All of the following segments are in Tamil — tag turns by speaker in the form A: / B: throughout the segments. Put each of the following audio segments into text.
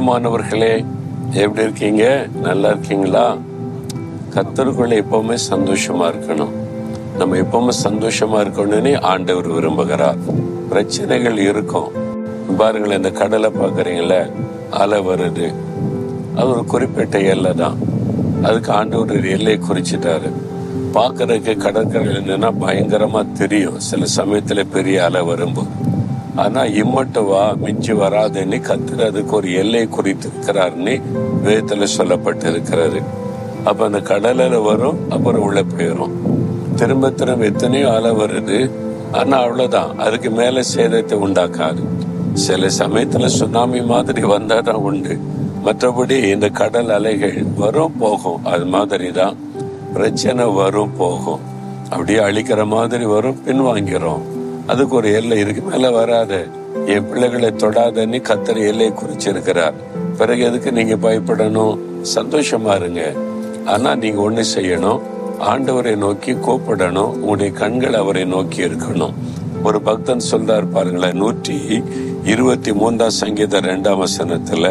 A: பிரியமானவர்களே எப்படி இருக்கீங்க நல்லா இருக்கீங்களா கத்தருக்குள்ள எப்பவுமே சந்தோஷமா இருக்கணும் நம்ம எப்பவுமே சந்தோஷமா இருக்கணும்னு ஆண்டவர் விரும்புகிறார் பிரச்சனைகள் இருக்கும் பாருங்களேன் இந்த கடலை பாக்குறீங்களே அலை வருது அது ஒரு குறிப்பிட்ட எல்லை தான் அதுக்கு ஆண்டவர் ஒரு எல்லையை குறிச்சிட்டாரு பார்க்கறதுக்கு கடற்கரை என்னன்னா பயங்கரமா தெரியும் சில சமயத்துல பெரிய அலை வரும்போது ஆனா இம்மட்டு வா மிஞ்சி வராதுன்னு கத்துற அதுக்கு ஒரு எல்லை குறித்து இருக்கிறாருன்னு வேதத்துல சொல்லப்பட்டு இருக்கிறாரு அப்ப அந்த கடலில் வரும் அப்புறம் உள்ள போயிடும் திரும்ப திரும்ப எத்தனையோ அலை வருது ஆனா அவ்வளவுதான் அதுக்கு மேல சேதத்தை உண்டாக்காது சில சமயத்துல சுனாமி மாதிரி வந்தாதான் உண்டு மற்றபடி இந்த கடல் அலைகள் வரும் போகும் அது மாதிரி தான் பிரச்சனை வரும் போகும் அப்படியே அழிக்கிற மாதிரி வரும் பின்வாங்கிறோம் அதுக்கு ஒரு எல்லை இருக்கு மேல வராது என் பிள்ளைகளை தொடாதன்னு கத்தர் எல்லை குறிச்சிருக்கிறார் பிறகு எதுக்கு நீங்க பயப்படணும் சந்தோஷமா இருங்க ஆனா நீங்க ஒண்ணு செய்யணும் ஆண்டவரை நோக்கி கூப்பிடணும் உங்களுடைய கண்கள் அவரை நோக்கி இருக்கணும் ஒரு பக்தன் சொல்றாரு பாருங்களேன் நூற்றி இருபத்தி மூன்றாம் சங்கீத ரெண்டாம் வசனத்துல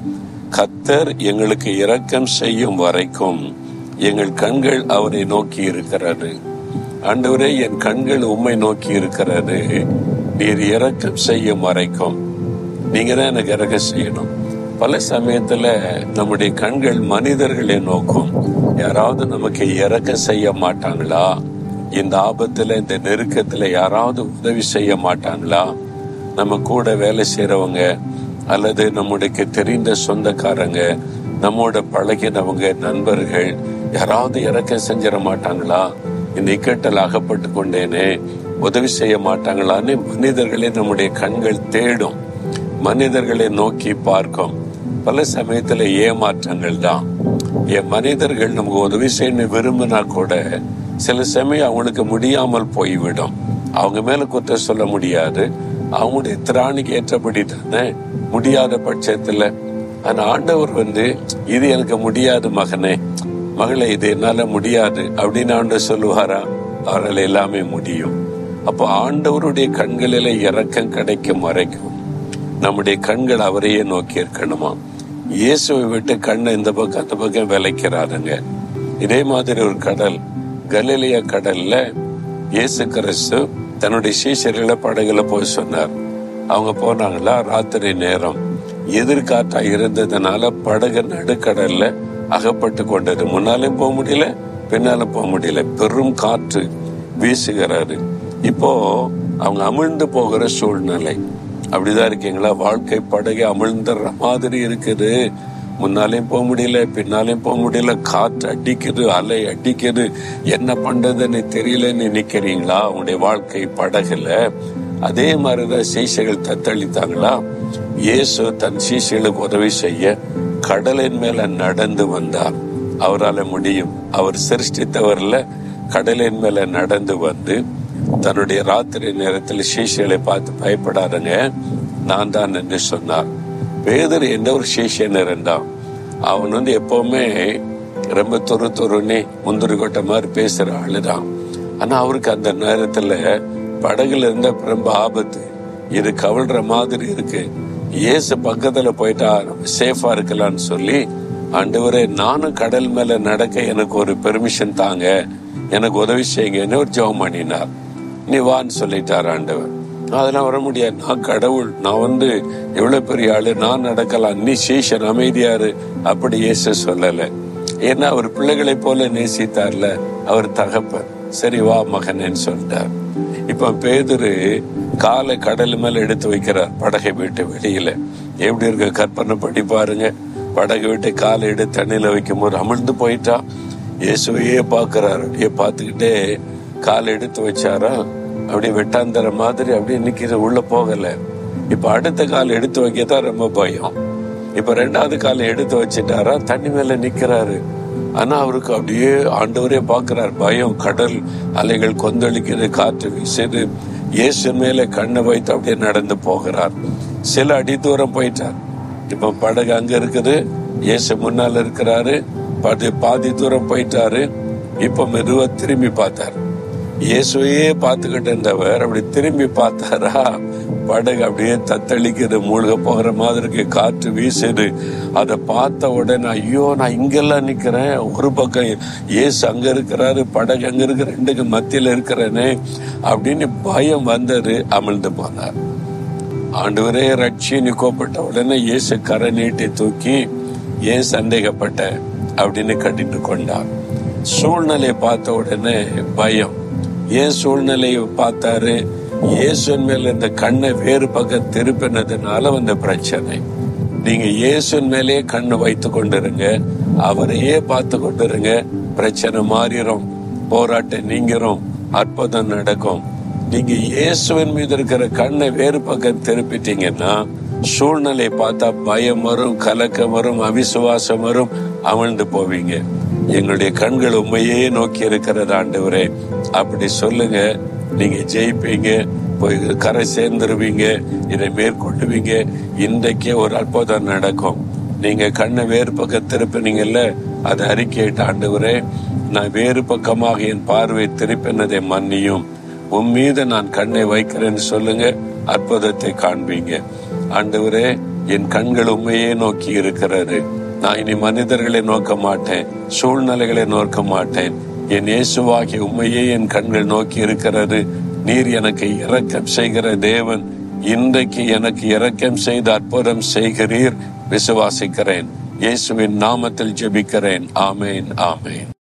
A: கத்தர் எங்களுக்கு இரக்கம் செய்யும் வரைக்கும் எங்கள் கண்கள் அவரை நோக்கி இருக்கிறது ஆண்டவரே என் கண்கள் உம்மை நோக்கி இருக்கிறது நீர் இரக்கம் செய்யும் வரைக்கும் நீங்க தான் எனக்கு இறக்கம் செய்யணும் பல சமயத்துல நம்முடைய கண்கள் மனிதர்களை நோக்கும் யாராவது நமக்கு இறக்கம் செய்ய மாட்டாங்களா இந்த ஆபத்துல இந்த நெருக்கத்துல யாராவது உதவி செய்ய மாட்டாங்களா நம்ம கூட வேலை செய்யறவங்க அல்லது நம்முடைய தெரிந்த சொந்தக்காரங்க நம்மோட பழகினவங்க நண்பர்கள் யாராவது இறக்கம் செஞ்சிட மாட்டாங்களா இந்த இக்கட்டில் அகப்பட்டு கொண்டேனே உதவி செய்ய மாட்டாங்களான்னு மனிதர்களை நம்முடைய கண்கள் தேடும் மனிதர்களை நோக்கி பார்க்கும் பல சமயத்துல ஏமாற்றங்கள் தான் என் மனிதர்கள் நமக்கு உதவி செய்யணும் விரும்பினா கூட சில சமயம் அவங்களுக்கு முடியாமல் போய்விடும் அவங்க மேல குற்றம் சொல்ல முடியாது அவங்களுடைய திராணிக்கு ஏற்றபடி தானே முடியாத பட்சத்துல அந்த ஆண்டவர் வந்து இது எனக்கு முடியாது மகனே மகளே இது என்னால முடியாது அப்படின்னு ஆண்டவர் சொல்லுவாரா அவரால் எல்லாமே முடியும் அப்போ ஆண்டவருடைய கண்களில இறக்கம் கிடைக்கும் வரைக்கும் நம்முடைய கண்கள் அவரையே நோக்கி இருக்கணுமா இயேசுவை விட்டு கண்ணை இந்த பக்கம் அந்த பக்கம் விளைக்கிறாருங்க இதே மாதிரி ஒரு கடல் கலிலியா கடல்ல இயேசு கிறிஸ்து தன்னுடைய சீசர்களை படகுல போய் சொன்னார் அவங்க போனாங்களா ராத்திரி நேரம் எதிர்காற்றா இருந்ததுனால படகு நடுக்கடல்ல அகப்பட்டு கொண்டது முன்னாலும் போக முடியல பின்னாலும் போக முடியல பெரும் காற்று வீசுகிறாரு இப்போ அவங்க அமிழ்ந்து போகிற சூழ்நிலை அப்படிதான் இருக்கீங்களா வாழ்க்கை படகை அமிழ்ந்துற மாதிரி இருக்குது முன்னாலையும் போக முடியல பின்னாலையும் போக முடியல காற்று அடிக்குது அலை அடிக்குது என்ன பண்றதுன்னு தெரியலன்னு நிக்கிறீங்களா உங்களுடைய வாழ்க்கை படகுல அதே மாதிரிதான் சீசைகள் தத்தளித்தாங்களா இயேசு தன் சீசைகளுக்கு உதவி செய்ய கடலின் மேல நடந்து வந்தார் அவரால் முடியும் அவர் சிருஷ்டித்தவர்ல கடலின் மேல நடந்து வந்து தன்னுடைய ராத்திரி நேரத்தில் சீஷைகளை பார்த்து பயப்படாதுங்க நான் தான் என்று சொன்னார் பேதர் எந்த ஒரு சீஷன் இருந்தான் அவன் வந்து எப்பவுமே ரொம்ப தொரு தொருன்னு முந்திரி கொட்டை மாதிரி பேசுற ஆளுதான் ஆனா அவருக்கு அந்த நேரத்துல படகுல இருந்த ரொம்ப ஆபத்து இது கவிழ்ற மாதிரி இருக்கு ஏசு பக்கத்துல போயிட்டா நம்ம சேஃபா இருக்கலாம்னு சொல்லி ஆண்டவரே நானும் கடல் மேல நடக்க எனக்கு ஒரு பெர்மிஷன் தாங்க எனக்கு உதவி செய்யுங்கன்னு ஒரு ஜெபம் பண்ணினார் நீ வான்னு சொல்லிட்டார் ஆண்டவர் அதெல்லாம் வர முடியாது நான் கடவுள் நான் வந்து எவ்வளவு பெரிய ஆளு நான் நடக்கலாம் நீ சீஷன் அமைதியாரு அப்படி இயேசு சொல்லல ஏன்னா அவர் பிள்ளைகளை போல நேசித்தார்ல அவர் தகப்பன் சரி வா மகனேன்னு சொல்லிட்டார் இப்ப பேதுரு காலை கடல் மேல எடுத்து வைக்கிறார் படகை விட்டு வெளியில எப்படி இருக்க கற்பனை படி பாருங்க படகை விட்டு காலை எடுத்து தண்ணியில வைக்கும் போது அமிழ்ந்து போயிட்டா இயேசுவையே பாக்குறாரு அப்படியே பார்த்துக்கிட்டே காலை எடுத்து வச்சாரா அப்படியே வெட்டாந்தர மாதிரி அப்படியே நிக்கிற உள்ள போகல இப்ப அடுத்த கால் எடுத்து வைக்கதான் ரொம்ப பயம் இப்ப ரெண்டாவது காலை எடுத்து வச்சிட்டாரா தண்ணி மேல நிக்கிறாரு ஆனா அவருக்கு அப்படியே ஆண்டவரே பாக்குறார் பயம் கடல் அலைகள் கொந்தளிக்கிறது காற்று வீசுது இயேசு மேல கண்ணை வைத்து அப்படியே நடந்து போகிறார் சில அடி தூரம் போயிட்டார் இப்ப படகு அங்க இருக்குது இயேசு முன்னால இருக்கிறாரு பாதி பாதி தூரம் போயிட்டாரு இப்ப மெதுவா திரும்பி பார்த்தார் இயேசுவையே பார்த்துக்கிட்டு இருந்தவர் அப்படி திரும்பி பார்த்தாரா படகு அப்படியே தத்தளிக்குது மூழ்க போகிற மாதிரி இருக்கு காற்று வீசுது அதை பார்த்த உடனே ஐயோ நான் இங்கெல்லாம் நிக்கிறேன் ஒரு பக்கம் இயேசு அங்க இருக்கிறாரு படகு அங்க இருக்கிற ரெண்டுக்கு மத்தியில இருக்கிறேனே அப்படின்னு பயம் வந்தது அமிழ்ந்து போனார் ஆண்டவரே ரட்சின்னு கூப்பிட்ட உடனே இயேசு கரை நீட்டி தூக்கி ஏன் சந்தேகப்பட்ட அப்படின்னு கட்டிட்டு கொண்டார் சூழ்நிலையை பார்த்த உடனே பயம் ஏன் சூழ்நிலையை பார்த்தாரு இயேசுவின் மேல இந்த கண்ணை வேறு பக்கம் திருப்பினதுனால வந்த பிரச்சனை நீங்க இயேசுவின் மேலே கண்ணு வைத்து கொண்டிருங்க அவரையே பார்த்து கொண்டிருங்க பிரச்சனை மாறிடும் போராட்டம் நீங்கிறோம் அற்புதம் நடக்கும் நீங்க இயேசுவின் மீது இருக்கிற கண்ணை வேறு பக்கம் திருப்பிட்டீங்கன்னா சூழ்நிலை பார்த்தா பயம் வரும் கலக்கம் வரும் அவிசுவாசம் வரும் அமிழ்ந்து போவீங்க எங்களுடைய கண்கள் உண்மையே நோக்கி இருக்கிறது ஆண்டவரே அப்படி சொல்லுங்க நீங்க ஜெயிப்பீங்க போய் கரை சேர்ந்துருவீங்க இதை மேற்கொள்ளுவீங்க இன்றைக்கே ஒரு அற்புதம் நடக்கும் நீங்க கண்ணை வேறு பக்கம் திருப்பினீங்கல்ல அதை அறிக்கையிட்ட ஆண்டவரே நான் வேறு பக்கமாக என் பார்வை திருப்பினதை மன்னியும் உன் மீது நான் கண்ணை வைக்கிறேன்னு சொல்லுங்க அற்புதத்தை காண்பீங்க ஆண்டவரே என் கண்கள் உண்மையே நோக்கி இருக்கிறது நான் இனி மனிதர்களை நோக்க மாட்டேன் சூழ்நிலைகளை நோக்க மாட்டேன் என் இயேசுவாகி உண்மையே என் கண்கள் நோக்கி இருக்கிறது நீர் எனக்கு இரக்கம் செய்கிற தேவன் இன்றைக்கு எனக்கு இரக்கம் செய்து அற்புதம் செய்கிறீர் விசுவாசிக்கிறேன் இயேசுவின் நாமத்தில் ஜெபிக்கிறேன் ஆமேன் ஆமேன்